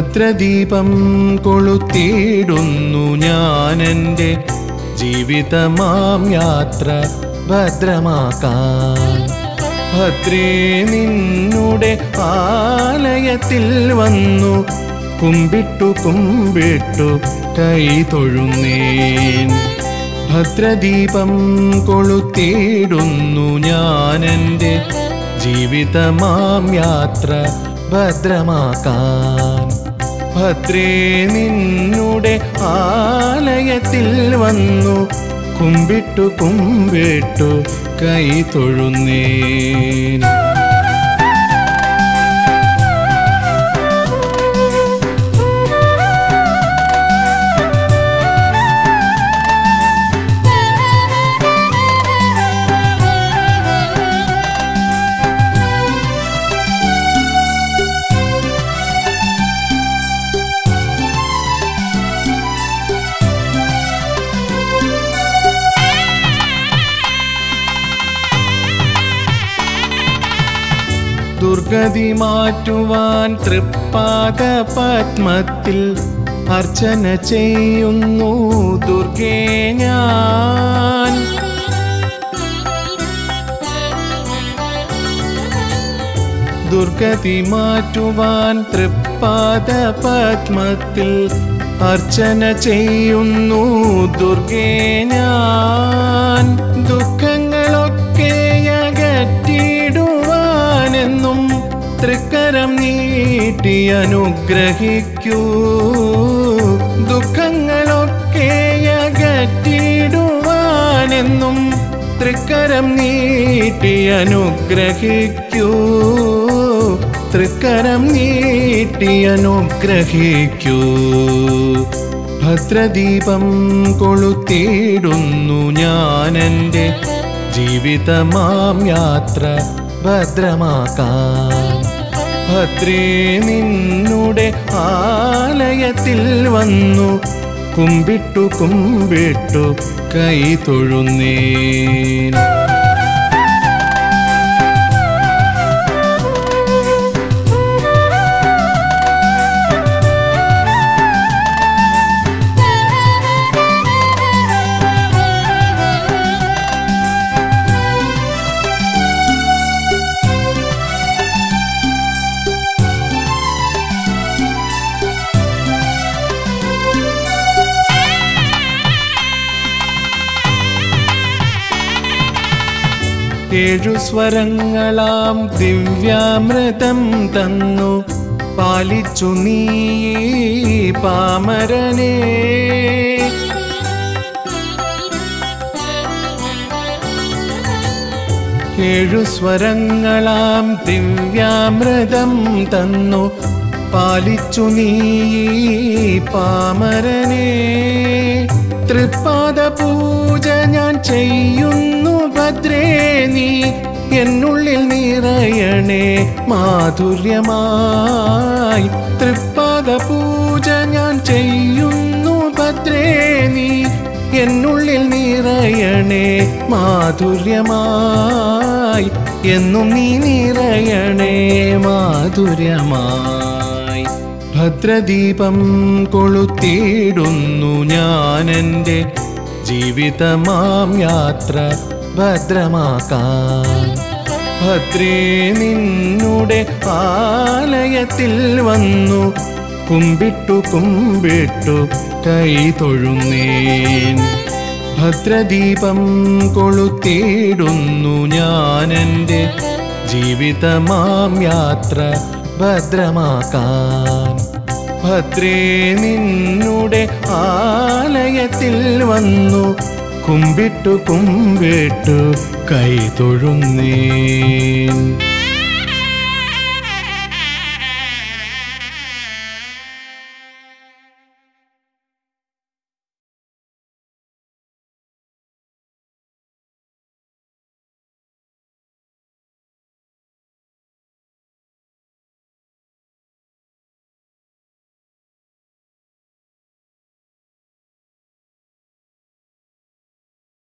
ഭദ്രദീപം കൊളുത്തിയിടുന്നു ഞാനെൻ്റെ ജീവിതമാം യാത്ര ഭദ്രമാക്കാൻ ഭദ്രേ നിന്നുടെ ആലയത്തിൽ വന്നു കുമ്പിട്ടു കുമ്പിട്ടു കൈ തൊഴുന്നേൻ ഭദ്രദീപം കൊളുത്തിയിടുന്നു ഞാനെൻ്റെ ജീവിതമാം യാത്ര ഭദ്രമാക്കാൻ ഭദ്രേ നിന്നുടെ ആലയത്തിൽ വന്നു കുമ്പിട്ടു കുമ്പിട്ടു കൈ തൊഴുന്നേൻ ദുർഗതി മാറ്റുവാൻ തൃപ്പാദ പത്മത്തിൽ അർച്ചന ചെയ്യുന്നു ദുർഗേ ഞാൻ ദുർഗതി മാറ്റുവാൻ തൃപ്പാദ പത്മത്തിൽ അർച്ചന ചെയ്യുന്നു ദുർഗേ ഞാൻ ദുഃഖങ്ങളൊക്കെ അകറ്റിടുവാനെന്നും തൃക്കരം നീട്ടി അനുഗ്രഹിക്കൂ ദുഃഖങ്ങളൊക്കെ അകറ്റിടുവാനെന്നും തൃക്കരം നീട്ടി അനുഗ്രഹിക്കൂ തൃക്കരം നീട്ടി അനുഗ്രഹിക്കൂ ഭദ്രദീപം കൊളുത്തിയിടുന്നു ഞാനെൻ്റെ ജീവിതമാം യാത്ര ഭദ്രമാക്കാൻ ഭദ്രേ നിന്നുടെ ആലയത്തിൽ വന്നു കുമ്പിട്ടു കുമ്പിട്ടു കൈ തൊഴുന്നേൻ ഏഴു സ്വരങ്ങളാം ദിവ്യാമൃതം തന്നു പാലിച്ചു നീ പാമരനെ ഏഴു സ്വരങ്ങളാം ദിവ്യാമൃതം തന്നു പാലിച്ചു നീ പാമരനെ തൃപ്പാദ പൂജ ഞാൻ ചെയ്യുന്നു ഭദ്രേ നീ എന്നുള്ളിൽ നിറയണേ മാധുര്യമായി തൃപ്പാദ പൂജ ഞാൻ ചെയ്യുന്നു ഭദ്രേ നീ എന്നുള്ളിൽ നിറയണേ മാധുര്യമായി എന്നും നീ നിറയണേ മാധുര്യമായി ഭദ്രദീപം കൊളുത്തിയിടുന്നു ഞാനെൻ്റെ ജീവിതമാം യാത്ര ഭദ്രമാക്കാൻ ഭദ്രേ നിന്നുടെ ആലയത്തിൽ വന്നു കുമ്പിട്ടു കുമ്പിട്ടു കൈ തൊഴുന്നേൻ ഭദ്രദീപം കൊളുത്തിയിടുന്നു ഞാനെൻ്റെ ജീവിതമാം യാത്ര ഭദ്രമാക്കാൻ ഭദ്രേ നിന്നുടെ ആലയത്തിൽ വന്നു കുമ്പിട്ടു കുമ്പിട്ടു കൈ തൊഴുന്നേൻ